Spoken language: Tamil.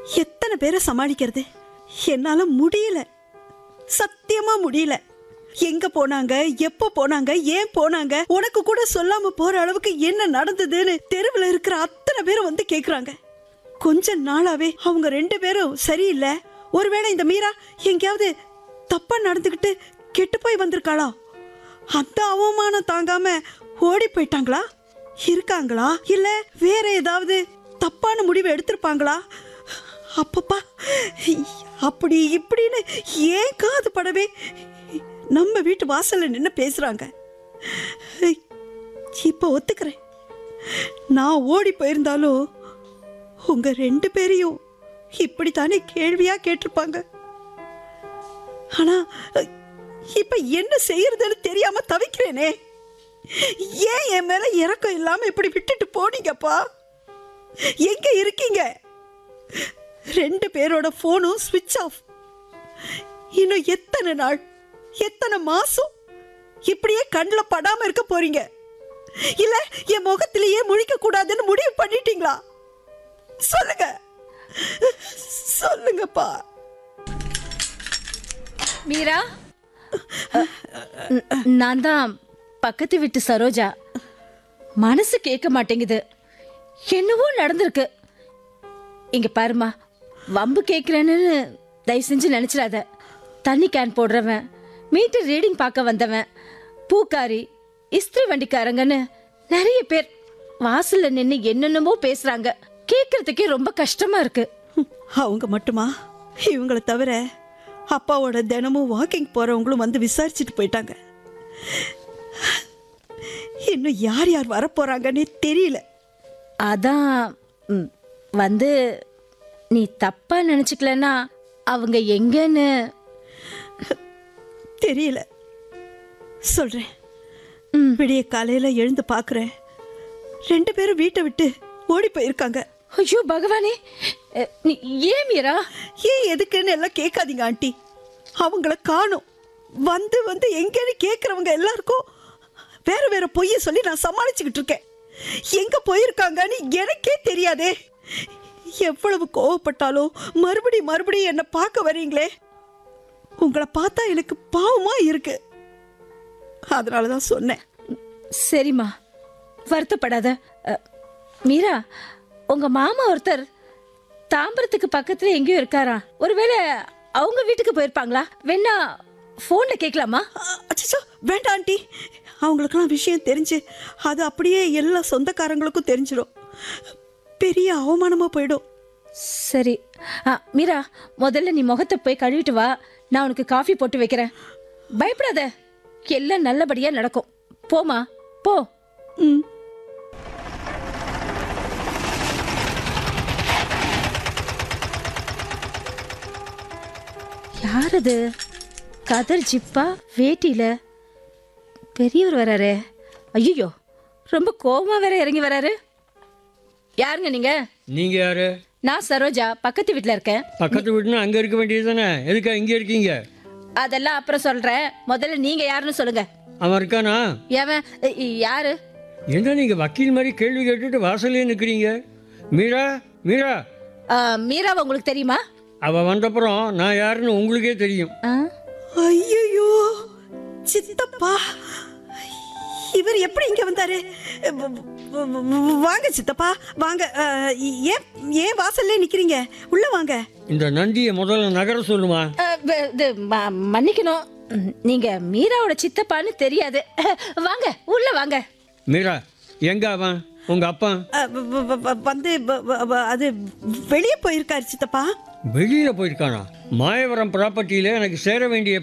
எத்தனை பேரை சமாளிக்கிறது என்னால முடியல சத்தியமா முடியல எங்க போனாங்க எப்போ போனாங்க ஏன் போனாங்க உனக்கு கூட சொல்லாம போற அளவுக்கு என்ன நடந்ததுன்னு தெருவில் இருக்கிற அத்தனை பேரும் வந்து கேக்குறாங்க கொஞ்ச நாளாவே அவங்க ரெண்டு பேரும் சரியில்லை ஒருவேளை இந்த மீரா எங்கேயாவது தப்பா நடந்துக்கிட்டு கெட்டு போய் வந்திருக்காளா அந்த அவமானம் தாங்காம ஓடி போயிட்டாங்களா இருக்காங்களா இல்ல வேற ஏதாவது தப்பான முடிவு எடுத்திருப்பாங்களா அப்பப்பா அப்படி இப்படின்னு ஏன் காது படவே நம்ம வீட்டு வாசல்ல நின்று பேசுறாங்க இப்ப ஒத்துக்கிறேன் நான் ஓடி போயிருந்தாலும் உங்க ரெண்டு பேரையும் இப்படித்தானே கேள்வியா கேட்டிருப்பாங்க ஆனா இப்ப என்ன செய்யறதுன்னு தெரியாம தவிக்கிறேனே ஏன் என் மேல இறக்கம் இல்லாம இப்படி விட்டுட்டு போனீங்கப்பா எங்க இருக்கீங்க ரெண்டு பேரோட போனும் ஸ்விட்ச் ஆஃப் இன்னும் எத்தனை நாள் எத்தனை மாசம் இப்படியே கண்ணில் படாம இருக்க போறீங்க இல்ல என் முகத்திலேயே முழிக்க கூடாதுன்னு முடிவு பண்ணிட்டீங்களா சொல்லுங்க சொல்லுங்கப்பா மீரா ந- நான் தான் பக்கத்து வீட்டு சரோஜா மனசு கேட்க மாட்டேங்குது என்னவோ நடந்திருக்கு இங்க பாருமா வம்பு கேட்குறேன்னு தயவு செஞ்சு நினைச்சிடாத தண்ணி கேன் போடுறவன் மீட்டர் ரீடிங் பார்க்க வந்தவன் பூக்காரி இஸ்திரி வண்டிக்காரங்கன்னு நிறைய பேர் வாசல்ல நின்று என்னென்னமோ பேசுறாங்க கேட்கறதுக்கே ரொம்ப கஷ்டமா இருக்கு அவங்க மட்டுமா இவங்கள தவிர அப்பாவோட தினமும் வாக்கிங் போறவங்களும் வந்து விசாரிச்சுட்டு போயிட்டாங்க இன்னும் யார் யார் வரப்போறாங்கன்னே தெரியல அதான் ம், வந்து நீ தப்பா நினைச்சுக்கலன்னா அவங்க எங்கன்னு தெரியல சொல்றேன் விடிய காலையில எழுந்து பார்க்கறேன் ரெண்டு பேரும் வீட்டை விட்டு ஓடி போயிருக்காங்க ஐயோ பகவானே அ, நீ ஏன் மீரா ஏன் எதுக்குன்னு எல்லாம் கேட்காதீங்க ஆண்டி அவங்கள காணும் வந்து வந்து எங்கேன்னு கேட்குறவங்க எல்லாருக்கும் வேற வேற பொய்ய சொல்லி நான் சமாளிச்சுக்கிட்டு இருக்கேன் எங்க போயிருக்காங்கன்னு எனக்கே தெரியாதே எவ்வளவு கோவப்பட்டாலும் மறுபடி மறுபடியும் என்னை பார்க்க வரீங்களே உங்களை பார்த்தா எனக்கு பாவமா இருக்கு அதனால தான் சொன்னேன் சரிம்மா வருத்தப்படாத அ, மீரா உங்க மாமா ஒருத்தர் தாம்பரத்துக்கு பக்கத்துல எங்கேயோ இருக்காரா ஒருவேளை அவங்க வீட்டுக்கு போயிருப்பாங்களா வேணா போன்ல கேட்கலாமா அச்சோ வேண்டாம் ஆண்டி அவங்களுக்கெல்லாம் விஷயம் தெரிஞ்சு அது அப்படியே எல்லா சொந்தக்காரங்களுக்கும் தெரிஞ்சிடும் பெரிய அவமானமா போயிடும் சரி ஆ, மீரா முதல்ல நீ முகத்தை போய் கழுவிட்டு வா நான் உனக்கு காஃபி போட்டு வைக்கிறேன் பயப்படாத எல்லாம் நல்லபடியா நடக்கும் போமா போ ம் யார் அது கதர் ஜிப்பா வேட்டியில பெரியவர் வராரே ஐயோ ரொம்ப கோவமா வேற இறங்கி வராரு யாருங்க நீங்க நீங்க யாரு நான் சரோஜா பக்கத்து வீட்ல இருக்கேன் பக்கத்து வீட்டுனா அங்க இருக்க வேண்டியது தானே எதுக்கா இங்க இருக்கீங்க அதெல்லாம் அப்புறம் சொல்றேன் முதல்ல நீங்க யாருன்னு சொல்லுங்க அவன் இருக்கானா ஏவன் இ- இ- யாரு என்ன நீங்க வக்கீல் மாதிரி கேள்வி கேட்டுட்டு வாசல்லே நிக்கிறீங்க மீரா மீரா ஆ, மீராவை உங்களுக்கு தெரியுமா அவ வந்தப்புறம் நான் யாருன்னு உங்களுக்கே தெரியும் ஆ? ஐயோ சித்தப்பா இவர் எப்படி இங்க வந்தாரு வ- வ- வ- வாங்க சித்தப்பா வாங்க அஹ், ஏன் ஏன் வாசல்ல நிக்கிறீங்க உள்ள வாங்க இந்த நந்தியை முதல்ல நகர சொல்லுமா ஆ, வ- இது ம- மன்னிக்கணும் ம், நீங்க மீராவோட சித்தப்பான்னு தெரியாது வாங்க உள்ள வாங்க மீரா எங்க அவன் உங்க அப்பா அஹ், வ- வ- வ- வ- வந்து வ- வ- வ- அது வெளியே போயிருக்காரு சித்தப்பா வெளியில போயிருக்கானா மாயவரம் ப்ராப்பர்ட்டியில எனக்கு சேர வேண்டிய